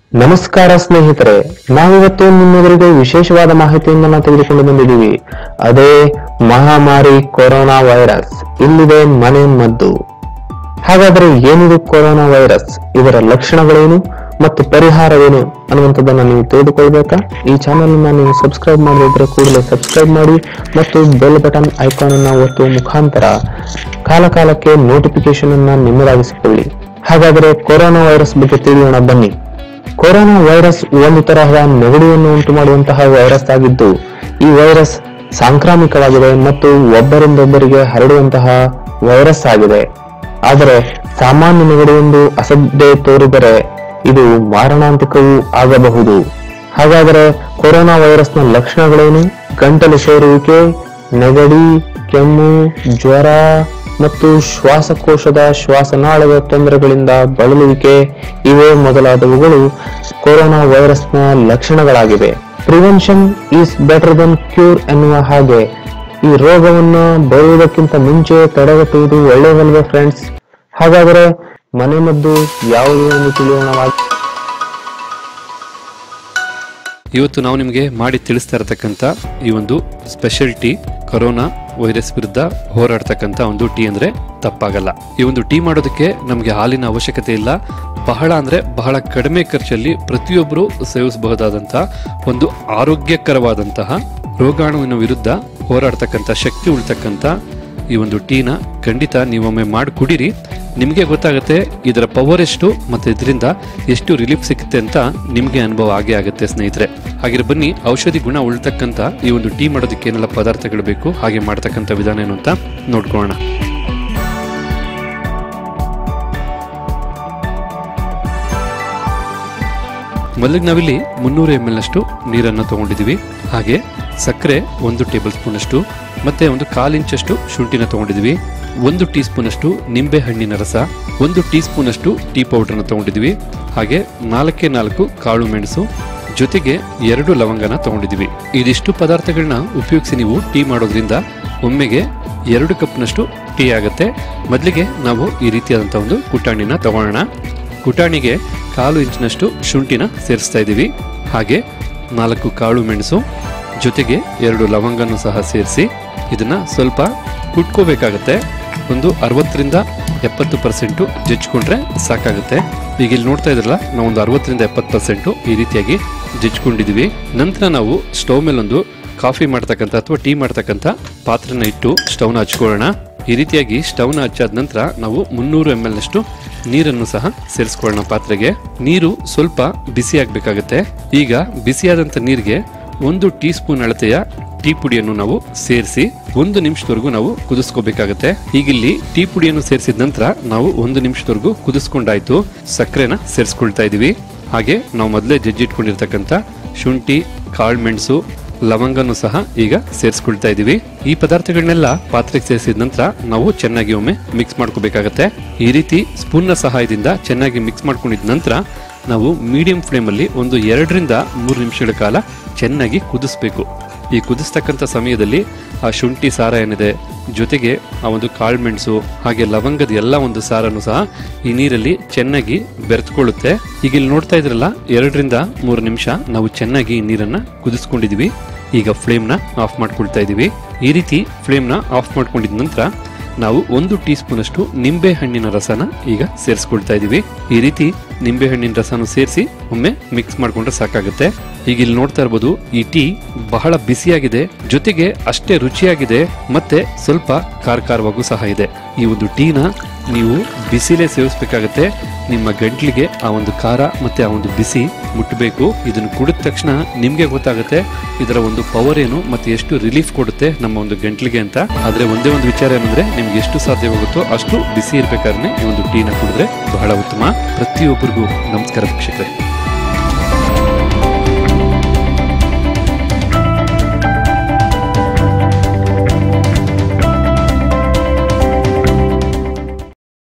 ನಮಸ್ಕಾರ ಸ್ನೇಹಿತರೆ ನಾವಿವತ್ತು ನಿಮ್ಮೆದುರಿಗೆ ವಿಶೇಷವಾದ ಮಾಹಿತಿಯನ್ನ ತೆಗೆದುಕೊಂಡು ಬಂದಿದ್ದೀವಿ ಅದೇ ಮಹಾಮಾರಿ ಕೊರೋನಾ ವೈರಸ್ ಇಲ್ಲಿದೆ ಮನೆ ಮದ್ದು ಹಾಗಾದರೆ ಏನಿದು ಕೊರೋನಾ ವೈರಸ್ ಇದರ ಲಕ್ಷಣಗಳೇನು ಮತ್ತು ಪರಿಹಾರವೇನು ಅನ್ನುವಂಥದ್ದನ್ನ ನೀವು ತಿಳಿದುಕೊಳ್ಬೇಕಾ ಈ ಚಾನೆಲ್ ಅನ್ನ ನೀವು ಸಬ್ಸ್ಕ್ರೈಬ್ ಮಾಡದಿದ್ರೆ ಕೂಡಲೇ ಸಬ್ಸ್ಕ್ರೈಬ್ ಮಾಡಿ ಮತ್ತು ಬೆಲ್ ಬಟನ್ ಐಕಾನ್ ಅನ್ನ ಒತ್ತುವ ಮುಖಾಂತರ ಕಾಲ ಕಾಲಕ್ಕೆ ನೋಟಿಫಿಕೇಶನ್ ಅನ್ನ ನಿಮ್ಮದಾಗಿಸಿಕೊಳ್ಳಿ ಹಾಗಾದರೆ ಕೊರೋನಾ ವೈರಸ್ ಬಗ್ಗೆ ತಿಳಿಯೋಣ ಬನ್ನಿ ಕೊರೋನಾ ವೈರಸ್ ಒಂದು ತರಹದ ನೆಗಡಿಯನ್ನು ಉಂಟು ಮಾಡುವಂತಹ ವೈರಸ್ ಆಗಿದ್ದು ಈ ವೈರಸ್ ಸಾಂಕ್ರಾಮಿಕವಾಗಿದೆ ಮತ್ತು ಒಬ್ಬರಿಂದೊಬ್ಬರಿಗೆ ಹರಡುವಂತಹ ವೈರಸ್ ಆಗಿದೆ ಆದರೆ ಸಾಮಾನ್ಯ ನೆಗಡಿಯೆಂದು ಅಸಡ್ಡೆ ತೋರಿದರೆ ಇದು ಮಾರಣಾಂತಿಕವೂ ಆಗಬಹುದು ಹಾಗಾದರೆ ಕೊರೋನಾ ವೈರಸ್ನ ಲಕ್ಷಣಗಳೇನು ಗಂಟಲು ಸೇರುವಿಕೆ ನೆಗಡಿ ಕೆಮ್ಮು ಜ್ವರ ಮತ್ತು ಶ್ವಾಸಕೋಶದ ಶ್ವಾಸನಾಳದ ತೊಂದರೆಗಳಿಂದ ಬಳಲುವಿಕೆ ಇವೇ ಮೊದಲಾದವುಗಳು ಕೊರೋನಾ ವೈರಸ್ನ ಲಕ್ಷಣಗಳಾಗಿವೆ prevention is better than cure ಎನ್ನುವ ಹಾಗೆ ಈ ರೋಗವನ್ನು ಬರುವುದಕ್ಕಿಂತ ಮುಂಚೆ ತಡೆಗಟ್ಟುವುದು ಒಳ್ಳೆಯದಲ್ವೇ ಫ್ರೆಂಡ್ಸ್ ಹಾಗಾದರೆ ಮನೆ ಮದ್ದು ಯಾವುದು ಎಂದು ತಿಳಿಯೋಣವಾಗಿ ಇವತ್ತು ನಾವು ನಿಮಗೆ ಮಾಡಿ ತಿಳಿಸ್ತಾ ಇರತಕ್ಕಂಥ ಈ ಒಂದು ಸ್ಪೆಷಲ್ ಟೀ ಕೊರೋನಾ ವೈರಸ್ ವಿರುದ್ಧ ಹೋರಾಡ್ತಕ್ಕಂಥ ಒಂದು ಟೀ ಅಂದ್ರೆ ತಪ್ಪಾಗಲ್ಲ ಈ ಒಂದು ಟೀ ಮಾಡೋದಕ್ಕೆ ನಮಗೆ ಹಾಲಿನ ಅವಶ್ಯಕತೆ ಇಲ್ಲ ಬಹಳ ಅಂದ್ರೆ ಬಹಳ ಕಡಿಮೆ ಖರ್ಚಲ್ಲಿ ಪ್ರತಿಯೊಬ್ಬರು ಸೇವಿಸಬಹುದಾದಂಥ ಒಂದು ಆರೋಗ್ಯಕರವಾದಂತಹ ರೋಗಾಣುವಿನ ವಿರುದ್ಧ ಹೋರಾಡ್ತಕ್ಕಂಥ ಶಕ್ತಿ ಉಳ್ತಕ್ಕಂಥ ಈ ಒಂದು ಟೀನ ಖಂಡಿತ ನೀವೊಮ್ಮೆ ಮಾಡಿ ಕುಡೀರಿ ನಿಮಗೆ ಗೊತ್ತಾಗುತ್ತೆ ಇದರ ಪವರ್ ಎಷ್ಟು ಮತ್ತೆ ಇದರಿಂದ ಎಷ್ಟು ರಿಲೀಫ್ ಸಿಗುತ್ತೆ ಅಂತ ನಿಮಗೆ ಅನುಭವ ಆಗೇ ಆಗುತ್ತೆ ಸ್ನೇಹಿತರೆ ಹಾಗೆ ಬನ್ನಿ ಔಷಧಿ ಗುಣ ಉಳ್ತಕ್ಕಂಥ ಈ ಒಂದು ಟೀ ಮಾಡೋದಕ್ಕೆ ಏನೆಲ್ಲ ಪದಾರ್ಥಗಳು ಬೇಕು ಹಾಗೆ ಮಾಡ್ತಕ್ಕಂಥ ವಿಧಾನ ಏನು ಅಂತ ನೋಡ್ಕೊಳ್ಳೋಣ ಮೊದಲಿಗೆ ನಾವಿಲ್ಲಿ ಮುನ್ನೂರು ಎಮ್ ಎಲ್ ಅಷ್ಟು ನೀರನ್ನು ತಗೊಂಡಿದ್ದೀವಿ ಹಾಗೆ ಸಕ್ಕರೆ ಒಂದು ಟೇಬಲ್ ಸ್ಪೂನ್ ಅಷ್ಟು ಮತ್ತೆ ಒಂದು ಕಾಲು ಇಂಚಷ್ಟು ಶುಂಠಿನ ತಗೊಂಡಿದ್ದೀವಿ ಒಂದು ಟೀ ಸ್ಪೂನ್ ಅಷ್ಟು ನಿಂಬೆ ಹಣ್ಣಿನ ರಸ ಒಂದು ಟೀ ಸ್ಪೂನ್ ಅಷ್ಟು ಟೀ ಪೌಡರ್ನ ತಗೊಂಡಿದ್ದೀವಿ ಹಾಗೆ ನಾಲ್ಕೇ ನಾಲ್ಕು ಕಾಳು ಮೆಣಸು ಜೊತೆಗೆ ಎರಡು ಲವಂಗನ ತಗೊಂಡಿದ್ದೀವಿ ಇದಿಷ್ಟು ಪದಾರ್ಥಗಳನ್ನ ಉಪಯೋಗಿಸಿ ನೀವು ಟೀ ಮಾಡೋದ್ರಿಂದ ಒಮ್ಮೆಗೆ ಎರಡು ಕಪ್ನಷ್ಟು ಟೀ ಆಗುತ್ತೆ ಮೊದಲಿಗೆ ನಾವು ಈ ರೀತಿಯಾದಂಥ ಒಂದು ಕುಟಾಣಿನ ತಗೊಳ್ಳೋಣ ಕುಟಾಣಿಗೆ ಕಾಲು ಇಂಚಿನಷ್ಟು ಶುಂಠಿನ ಸೇರಿಸ್ತಾ ಇದ್ದೀವಿ ಹಾಗೆ ನಾಲ್ಕು ಕಾಳು ಮೆಣಸು ಜೊತೆಗೆ ಎರಡು ಲವಂಗನ್ನು ಸಹ ಸೇರಿಸಿ ಇದನ್ನ ಸ್ವಲ್ಪ ಕುಟ್ಕೋಬೇಕಾಗತ್ತೆ ಒಂದು ಅರವತ್ತರಿಂದ ಎಪ್ಪತ್ತು ಪರ್ಸೆಂಟು ಜಜ್ಕೊಂಡ್ರೆ ಸಾಕಾಗುತ್ತೆ ಈಗ ಇಲ್ಲಿ ನೋಡ್ತಾ ಇದ್ರಲ್ಲ ನಾವು ಒಂದು ಅರವತ್ತರಿಂದ ಎಪ್ಪತ್ತು ಪರ್ಸೆಂಟು ಈ ರೀತಿಯಾಗಿ ಜಜ್ಕೊಂಡಿದೀವಿ ನಂತರ ನಾವು ಸ್ಟವ್ ಮೇಲೊಂದು ಕಾಫಿ ಮಾಡ್ತಕ್ಕಂಥ ಅಥವಾ ಟೀ ಮಾಡ್ತಕ್ಕಂಥ ಪಾತ್ರೆನ ಇಟ್ಟು ಸ್ಟವ್ನ ಹಚ್ಕೊಳ್ಳೋಣ ಈ ರೀತಿಯಾಗಿ ಸ್ಟವ್ನ ಹಚ್ಚಾದ ನಂತರ ನಾವು ಮುನ್ನೂರು ಎಮ್ ಎಲ್ ಅಷ್ಟು ನೀರನ್ನು ಸಹ ಸೇರಿಸ್ಕೊಳ್ಳೋಣ ಪಾತ್ರೆಗೆ ನೀರು ಸ್ವಲ್ಪ ಬಿಸಿ ಆಗ್ಬೇಕಾಗತ್ತೆ ಈಗ ಬಿಸಿಯಾದಂಥ ನೀರಿಗೆ ಒಂದು ಟೀ ಸ್ಪೂನ್ ಅಳತೆಯ ಟೀ ಪುಡಿಯನ್ನು ನಾವು ಸೇರಿಸಿ ಒಂದು ನಿಮಿಷದವರೆಗೂ ನಾವು ಕುದಿಸ್ಕೋಬೇಕಾಗತ್ತೆ ಈಗಿಲ್ಲಿ ಟೀ ಪುಡಿಯನ್ನು ಸೇರಿಸಿದ ನಂತರ ನಾವು ಒಂದು ನಿಮಿಷದವರೆಗೂ ಕುದಿಸ್ಕೊಂಡಾಯ್ತು ಸಕ್ಕರೆನ ಸೇರಿಸ್ಕೊಳ್ತಾ ಇದೀವಿ ಹಾಗೆ ನಾವು ಮೊದಲೇ ಜಜ್ಜಿಟ್ಕೊಂಡಿರ್ತಕ್ಕಂಥ ಶುಂಠಿ ಕಾಳುಮೆಣಸು ಲವಂಗನು ಸಹ ಈಗ ಸೇರಿಸ್ಕೊಳ್ತಾ ಇದೀವಿ ಈ ಪದಾರ್ಥಗಳನ್ನೆಲ್ಲ ಪಾತ್ರೆಗೆ ಸೇರಿಸಿದ ನಂತರ ನಾವು ಚೆನ್ನಾಗಿ ಒಮ್ಮೆ ಮಿಕ್ಸ್ ಮಾಡ್ಕೋಬೇಕಾಗತ್ತೆ ಈ ರೀತಿ ಸ್ಪೂನ್ನ ಸಹಾಯದಿಂದ ಚೆನ್ನಾಗಿ ಮಿಕ್ಸ್ ಮಾಡ್ಕೊಂಡಿದ ನಂತರ ನಾವು ಮೀಡಿಯಂ ಫ್ಲೇಮಲ್ಲಿ ಒಂದು ಎರಡರಿಂದ ಮೂರು ನಿಮಿಷಗಳ ಕಾಲ ಚೆನ್ನಾಗಿ ಕುದಿಸ್ಬೇಕು ಈ ಕುದಿಸ್ತಕ್ಕಂಥ ಸಮಯದಲ್ಲಿ ಆ ಶುಂಠಿ ಸಾರ ಏನಿದೆ ಜೊತೆಗೆ ಆ ಒಂದು ಕಾಳುಮೆಣಸು ಹಾಗೆ ಲವಂಗದ ಎಲ್ಲ ಒಂದು ಸಾರನ್ನು ಸಹ ಈ ನೀರಲ್ಲಿ ಚೆನ್ನಾಗಿ ಬೆರೆತ್ಕೊಳ್ಳುತ್ತೆ ಈಗ ಇಲ್ಲಿ ನೋಡ್ತಾ ಇದ್ರಲ್ಲ ಎರಡರಿಂದ ಮೂರು ನಿಮಿಷ ನಾವು ಚೆನ್ನಾಗಿ ಈ ನೀರನ್ನ ಕುದಿಸ್ಕೊಂಡಿದೀವಿ ಈಗ ಫ್ಲೇಮ್ನ ಆಫ್ ಮಾಡ್ಕೊಳ್ತಾ ಇದೀವಿ ಈ ರೀತಿ ಫ್ಲೇಮ್ನ ಆಫ್ ಮಾಡ್ಕೊಂಡಿದ ನಂತರ ನಾವು ಒಂದು ಟೀ ಸ್ಪೂನ್ ಅಷ್ಟು ನಿಂಬೆ ಹಣ್ಣಿನ ರಸನ ಈಗ ಸೇರಿಸ್ಕೊಳ್ತಾ ಇದೀವಿ ಈ ರೀತಿ ನಿಂಬೆ ಹಣ್ಣಿನ ರಸನ ಸೇರಿಸಿ ಒಮ್ಮೆ ಮಿಕ್ಸ್ ಮಾಡ್ಕೊಂಡ್ರೆ ಸಾಕಾಗುತ್ತೆ ಈಗ ಇಲ್ಲಿ ನೋಡ್ತಾ ಇರ್ಬೋದು ಈ ಟೀ ಬಹಳ ಬಿಸಿಯಾಗಿದೆ ಜೊತೆಗೆ ಅಷ್ಟೇ ರುಚಿಯಾಗಿದೆ ಮತ್ತೆ ಸ್ವಲ್ಪ ಖಾರ ಖಾರವಾಗೂ ಸಹ ಇದೆ ಈ ಒಂದು ಟೀನ ನೀವು ಬಿಸಿಲೇ ಸೇವಿಸಬೇಕಾಗತ್ತೆ ನಿಮ್ಮ ಗಂಟ್ಲಿಗೆ ಆ ಒಂದು ಖಾರ ಮತ್ತೆ ಆ ಒಂದು ಬಿಸಿ ಮುಟ್ಟಬೇಕು ಇದನ್ನು ಕುಡಿದ ತಕ್ಷಣ ನಿಮ್ಗೆ ಗೊತ್ತಾಗುತ್ತೆ ಇದರ ಒಂದು ಪವರ್ ಏನು ಮತ್ತೆ ಎಷ್ಟು ರಿಲೀಫ್ ಕೊಡುತ್ತೆ ನಮ್ಮ ಒಂದು ಗಂಟ್ಲಿಗೆ ಅಂತ ಆದ್ರೆ ಒಂದೇ ಒಂದು ವಿಚಾರ ಏನಂದ್ರೆ ನಿಮ್ಗೆ ಎಷ್ಟು ಸಾಧ್ಯವಾಗುತ್ತೋ ಅಷ್ಟು ಬಿಸಿ ಇರ್ಬೇಕಾದ್ರೆ ಈ ಒಂದು ಟೀನ ಕುಡಿದ್ರೆ ಬಹಳ ಉತ್ತಮ ಪ್ರತಿಯೊಬ್ಬರಿಗೂ ನಮಸ್ಕಾರ ವೀಕ್ಷಕರೇ